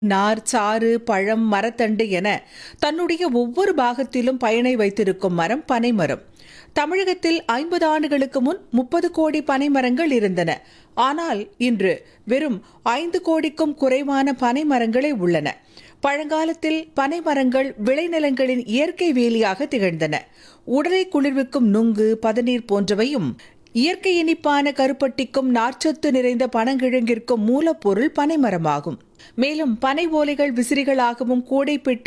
நார் சாறு பழம் மரத்தண்டு என தன்னுடைய ஒவ்வொரு பாகத்திலும் பயனை வைத்திருக்கும் மரம் பனைமரம் தமிழகத்தில் ஐம்பது ஆண்டுகளுக்கு முன் முப்பது கோடி பனைமரங்கள் இருந்தன ஆனால் இன்று வெறும் ஐந்து கோடிக்கும் குறைவான பனைமரங்களே உள்ளன பழங்காலத்தில் பனைமரங்கள் விளைநிலங்களின் இயற்கை வேலியாக திகழ்ந்தன உடலை குளிர்விக்கும் நுங்கு பதநீர் போன்றவையும் இயற்கை இனிப்பான கருப்பட்டிக்கும் நார்ச்சத்து நிறைந்த பனங்கிழங்கிற்கும் மூலப்பொருள் பனைமரமாகும் மேலும் பனை ஓலைகள் விசிறிகளாகவும் கூடை பெட்டி